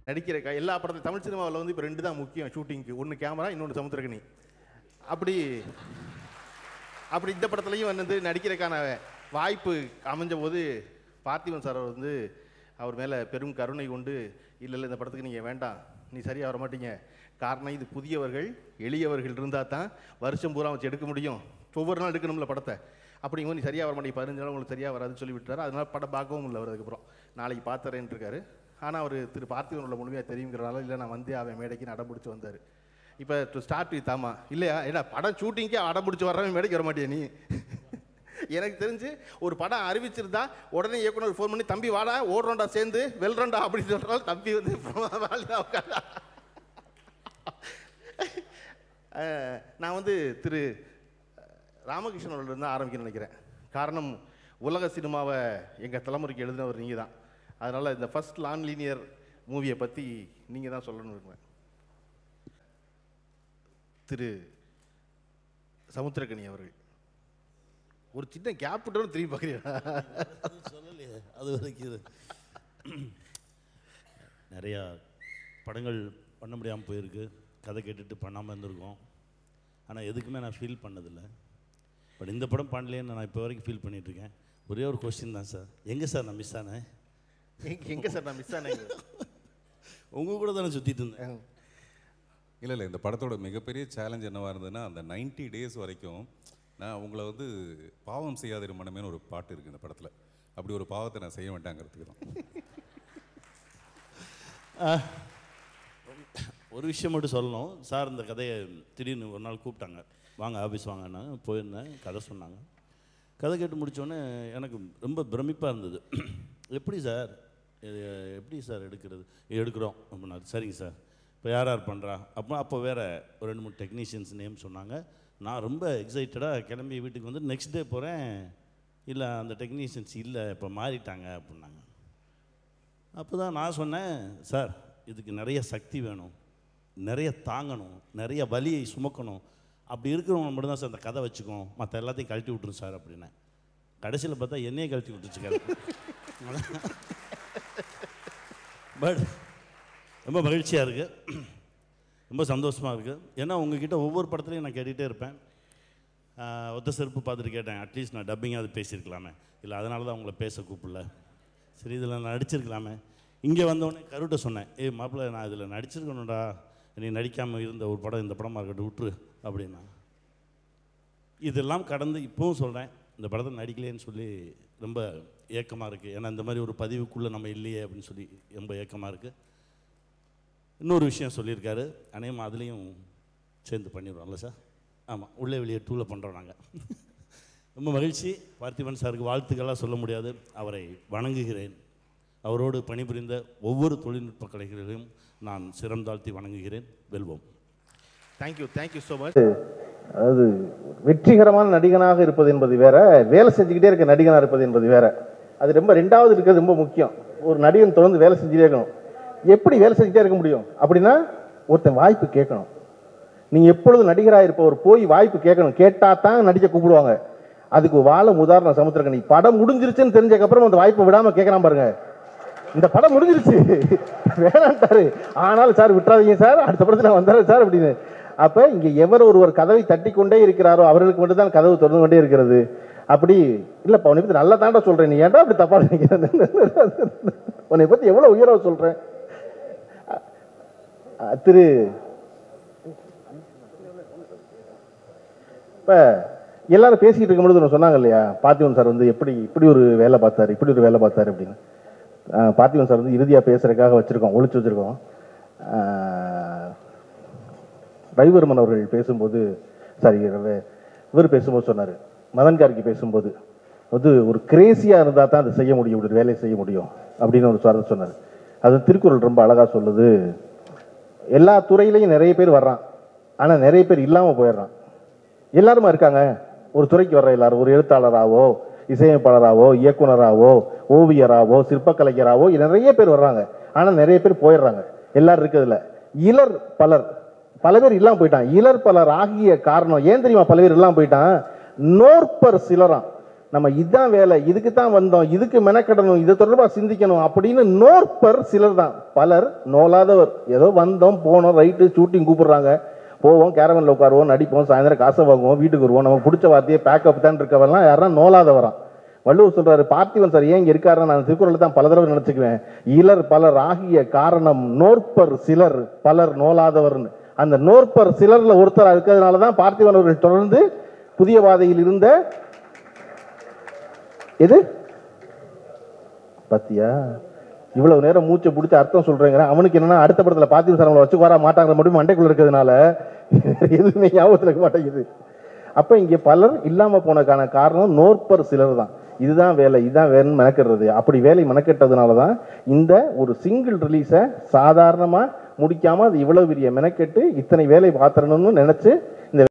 நடிக்கிற க- எல்லா படத்தையும் தமிழ் சினிமாவில் வந்து இப்போ ரெண்டு தான் முக்கியம் ஷூட்டிங்க்கு ஒன்று கேமரா இன்னொன்று சமுத்திரக்கனி அப்படி அப்படி இந்த படத்துலையும் வந்து நடிக்கிறதுக்கான வாய்ப்பு அமைஞ்ச போது பார்த்திபன் சார் வந்து அவர் மேலே பெரும் கருணை கொண்டு இல்லை இல்லை இந்த படத்துக்கு நீங்கள் வேண்டாம் நீ சரியாக வர மாட்டீங்க காரணம் இது புதியவர்கள் எளியவர்கள் இருந்தால் தான் வருஷம் பூரா வச்சு எடுக்க முடியும் ஒவ்வொரு நாள் எடுக்கணும்ல படத்தை அப்படிங்கும்போது நீ சரியாக வர மாட்டேங்க பதினஞ்சு நாள் உங்களுக்கு சரியாக வராதுன்னு சொல்லி விட்டாரு அதனால படம் பார்க்கவும் இல்லை அவர் அதுக்கப்புறம் நாளைக்கு பார்த்துறேன்ட்டு இருக்காரு ஆனால் அவர் திரு பார்த்திபன் உள்ள முழுமையாக தெரியுங்கிறனால இல்லை நான் வந்து அவன் மேடைக்கு நடம் பிடிச்சி வந்தார் இப்போ டு ஸ்டார்ட் வித் ஆமா இல்லையா ஏன்னா படம் ஷூட்டிங்கே அடம் பிடிச்சி வர்றவன் மேடைக்கு வர மாட்டியா நீ எனக்கு தெரிஞ்சு ஒரு படம் அறிவிச்சிருந்தா உடனே இயக்குனர் ஃபோன் பண்ணி தம்பி வாடா ஓடுறோண்டா சேர்ந்து வெல்றோண்டா அப்படின்னு சொல்கிறாலும் தம்பி வந்து வாழ்ந்தா உட்கார்ந்தா. அஹ், நான் வந்து திரு ராமகிருஷ்ணன் இருந்து ஆரம்பிக்கணும்னு நினைக்கிறேன் காரணம் உலக சினிமாவை எங்கள் தலைமுறைக்கு எழுதினவர் நீங்கள் தான் அதனால் இந்த ஃபர்ஸ்ட் லான் லீனியர் மூவியை பற்றி நீங்கள் தான் சொல்லணும்னு இருக்கிறேன் திரு சமுத்திரக்கனி அவர்கள் ஒரு சின்ன கேப் விட்டோன்னு திரும்பி பார்க்குறீங்களா சொல்லலையே அது வரைக்கும் இது. நிறையா படங்கள் பண்ண முடியாமல் போயிருக்கு கதை கேட்டுட்டு பண்ணாமல் இருந்திருக்கோம் ஆனால் எதுக்குமே நான் ஃபீல் பண்ணதில்லை பட் இந்த படம் பண்ணலேன்னு நான் இப்போ வரைக்கும் ஃபீல் பண்ணிகிட்ருக்கேன் ஒரே ஒரு கொஸ்டின் தான் சார் எங்கே சார் நான் மிஸ் ஆனேன் எங்க எங்கே சார் நான் மிஸ் ஆனேங்க உங்கள் கூட தானே சுற்றிட்டு இருந்தேன் இல்லை இல்லை இந்த படத்தோட மிகப்பெரிய சேலஞ்ச் என்னவா இருந்ததுன்னா அந்த 90 டேஸ் வரைக்கும் நான் உங்களை வந்து பாவம் செய்யாதிரு மனமேனு ஒரு பாட்டு இருக்குது இந்த படத்தில் அப்படி ஒரு பாவத்தை நான் செய்ய வேண்டாங்கிறதுக்கு தான் ஒரு விஷயம் மட்டும் சொல்லணும் சார் இந்த கதையை திடீர்னு ஒரு நாள் கூப்பிட்டாங்க வாங்க ஆஃபீஸ் வாங்கன்னா போயிருந்தேன் கதை சொன்னாங்க கதை கேட்டு முடித்தோடனே எனக்கு ரொம்ப பிரமிப்பாக இருந்தது எப்படி சார் இது எப்படி சார் எடுக்கிறது எடுக்கிறோம் அப்படின்னாரு சரிங்க சார் இப்போ யார் யார் பண்ணுறா அப்போ அப்போ வேறு ஒரு ரெண்டு மூணு டெக்னீஷியன்ஸ் நேம் சொன்னாங்க நான் ரொம்ப எக்ஸைட்டடாக கிளம்பி வீட்டுக்கு வந்து நெக்ஸ்ட் டே போகிறேன் இல்லை அந்த டெக்னீஷியன்ஸ் இல்லை இப்போ மாறிட்டாங்க அப்படின்னாங்க அப்போ தான் நான் சொன்னேன் சார் இதுக்கு நிறைய சக்தி வேணும் நிறைய தாங்கணும் நிறைய வலியை சுமக்கணும் அப்படி இருக்கிறவங்க மட்டும்தான் சார் அந்த கதை வச்சுக்கோம் மற்ற எல்லாத்தையும் கழட்டி விட்டுரும் சார் அப்படின்னேன் கடைசியில் பார்த்தா என்னையே கழட்டி விட்டுருச்சு கதை பட் ரொம்ப மகிழ்ச்சியாக இருக்குது ரொம்ப சந்தோஷமாக இருக்குது ஏன்னா உங்ககிட்ட ஒவ்வொரு படத்துலையும் நான் கேட்டுகிட்டே இருப்பேன் ஆஹ் ஒத்த செருப்பு பார்த்துட்டு கேட்டேன் அட்லீஸ்ட் நான் டப்பிங்காவது பேசியிருக்கலாமே இல்லை அதனால தான் உங்களை பேச கூப்பிடல சரி இதில் நான் நடிச்சிருக்கலாமே இங்கே வந்தோடனே கருட்ட சொன்னேன் ஏய் மாப்பிள்ளை நான் இதில் நடிச்சிருக்கணும்டா நீ நடிக்காமல் இருந்த ஒரு படம் இந்த படமாக இருக்கட்டும் விட்டுரு அப்படின்னா இதெல்லாம் கடந்து இப்போவும் சொல்கிறேன் இந்த படத்தை நடிக்கலையேன்னு சொல்லி ரொம்ப ஏக்கமாக இருக்குது ஏன்னா இந்த மாதிரி ஒரு பதிவுக்குள்ளே நம்ம இல்லையே அப்படின்னு சொல்லி ரொம்ப ஏக்கமாக இருக்குது இன்னொரு விஷயம் சொல்லியிருக்காரு அநேகமாக அதுலேயும் சேர்ந்து பண்ணிடுவோம்ல சார் ஆமாம் உள்ளே வெளியே டூவில் பண்ணுறோம் நாங்கள் ரொம்ப மகிழ்ச்சி பார்த்திபன் சாருக்கு வாழ்த்துக்களாக சொல்ல முடியாது அவரை வணங்குகிறேன் அவரோடு பணிபுரிந்த ஒவ்வொரு தொழில்நுட்ப கலைஞர்களையும் நான் சிரம் தாழ்த்தி வணங்குகிறேன் வெல்வோம் தேங்க்யூ தேங்க்யூ ஸோ மச் அதாவது வெற்றிகரமான நடிகனாக இருப்பது என்பது வேற வேலை செஞ்சுக்கிட்டே இருக்க நடிகனாக இருப்பது என்பது வேற அது ரொம்ப ரெண்டாவது இருக்கிறது ரொம்ப முக்கியம் ஒரு நடிகன் தொடர்ந்து வேலை செஞ்சுட்டே இருக்கணும் எப்படி வேலை செஞ்சுட்டே இருக்க முடியும் அப்படின்னா ஒருத்தன் வாய்ப்பு கேட்கணும் நீங்க எப்பொழுதும் நடிகராக இருப்பவர் போய் வாய்ப்பு கேட்கணும் கேட்டா தான் நடிக்க கூப்பிடுவாங்க அதுக்கு வாழ உதாரணம் சமுத்திரக்கணி படம் முடிஞ்சிருச்சுன்னு தெரிஞ்சதுக்கப்புறம் அந்த வாய்ப்பை விடாம கேட்கறான் பாருங்க இந்த படம் முடிஞ்சிருச்சு வேணான்ட்டாரு ஆனாலும் சார் விட்டுறாதீங்க சார் அடுத்த படத்தில் வந்தாரு சார் அப்படின்னு அப்ப இங்க எவர் ஒருவர் கதவை தட்டி கொண்டே இருக்கிறாரோ அவர்களுக்கு மட்டும்தான் கதவு திறந்து கொண்டே இருக்கிறது அப்படி இல்லப்பா உன்னை பத்தி நல்லா தாண்டா சொல்றேன் நீ ஏன்டா அப்படி தப்பா நினைக்கிறேன் உன்னை பத்தி எவ்வளவு உயர்வா சொல்றேன் அஹ் திரு இப்ப எல்லாரும் பேசிக்கிட்டு இருக்கும்பொழுது ஒன்று சொன்னாங்க இல்லையா பார்த்திபன் சார் வந்து எப்படி இப்படி ஒரு வேலை பார்த்தாரு இப்படி ஒரு வேலை பார்த்தாரு அப்படின்னு அஹ் பார்த்திபன் சார் வந்து இறுதியாக பேசுறதுக்காக வச்சிருக்கோம் ஒளிச்சு வச்சிருக்கோம் அஹ் ரவிவர்மன் அவர்கள் பேசும்போது சாரி இவர் பேசும்போது சொன்னார் மதன் கார்கி பேசும்போது வந்து ஒரு கிரேசியாக இருந்தால் தான் அதை செய்ய முடியும் இப்படி ஒரு வேலையை செய்ய முடியும் அப்படின்னு ஒரு சுவாரத்தை சொன்னார் அது திருக்குறள் ரொம்ப அழகாக சொல்லுது எல்லா துறையிலையும் நிறைய பேர் வர்றான் ஆனால் நிறைய பேர் இல்லாமல் போயிடுறான் எல்லாருமா இருக்காங்க ஒரு துறைக்கு வர்ற எல்லாரும் ஒரு எழுத்தாளராகவோ இசையமைப்பாளராகவோ இயக்குனராகவோ ஓவியராகவோ சிற்பக்கலைஞராகவோ நிறைய பேர் வர்றாங்க ஆனால் நிறைய பேர் போயிடுறாங்க எல்லாரும் இருக்கிறதுல இலர் பலர் பல பேர் இல்லாம போயிட்டான் இலர் பலர் ஆகிய காரணம் ஏன் தெரியுமா பல பேர் இல்லாம போயிட்டான் நோற்பர் சிலராம் நம்ம இதுதான் வேலை இதுக்கு தான் வந்தோம் இதுக்கு மெனக்கடணும் இது தொடர்பாக சிந்திக்கணும் அப்படின்னு நோற்பர் சிலர் தான் பலர் நோலாதவர் ஏதோ வந்தோம் போனோம் ரைட்டு ஷூட்டிங் கூப்பிடுறாங்க போவோம் கேரவனில் உட்காருவோம் நடிப்போம் சாயந்தரம் காசை வாங்குவோம் வீட்டுக்கு வருவோம் நமக்கு பிடிச்ச வார்த்தையே பேக்கப் தான் இருக்கவரெல்லாம் யாரா நோலாதவரான் வள்ளுவர் சொல்றாரு பார்த்திவன் சார் ஏன் இங்க இருக்காருன்னு நான் திருக்குறள் தான் பல தடவை நினைச்சுக்குவேன் இலர் பலர் ஆகிய காரணம் நோற்பர் சிலர் பலர் நோலாதவர்னு அந்த நோற்பர் சிலர்ல ஒருத்தர் இருக்கிறதுனால தான் பார்த்திபன் அவர்கள் தொடர்ந்து புதிய பாதையில் இருந்த எது பத்தியா இவ்வளவு நேரம் மூச்சை பிடிச்சி அர்த்தம் சொல்றேங்கிறேன் அவனுக்கு என்னன்னா அடுத்த படத்துல பார்த்திபன் சார் நம்மளை வச்சு வர மாட்டாங்கிற மட்டும் மண்டைக்குள்ள இருக்கிறதுனால எதுவுமே ஞாபகத்தில் இருக்க மாட்டேங்குது அப்ப இங்க பலர் இல்லாம போனதுக்கான காரணம் நோற்பர் சிலர் தான் இதுதான் வேலை இதுதான் வேணும்னு மெனக்கிடுறது அப்படி வேலை மெனக்கெட்டதுனால தான் இந்த ஒரு சிங்கிள் ரிலீஸை சாதாரணமா முடிக்காம அது இவ்வளவு பெரிய மெனக்கெட்டு இத்தனை வேலை பாத்திரணும்னு நினைச்சு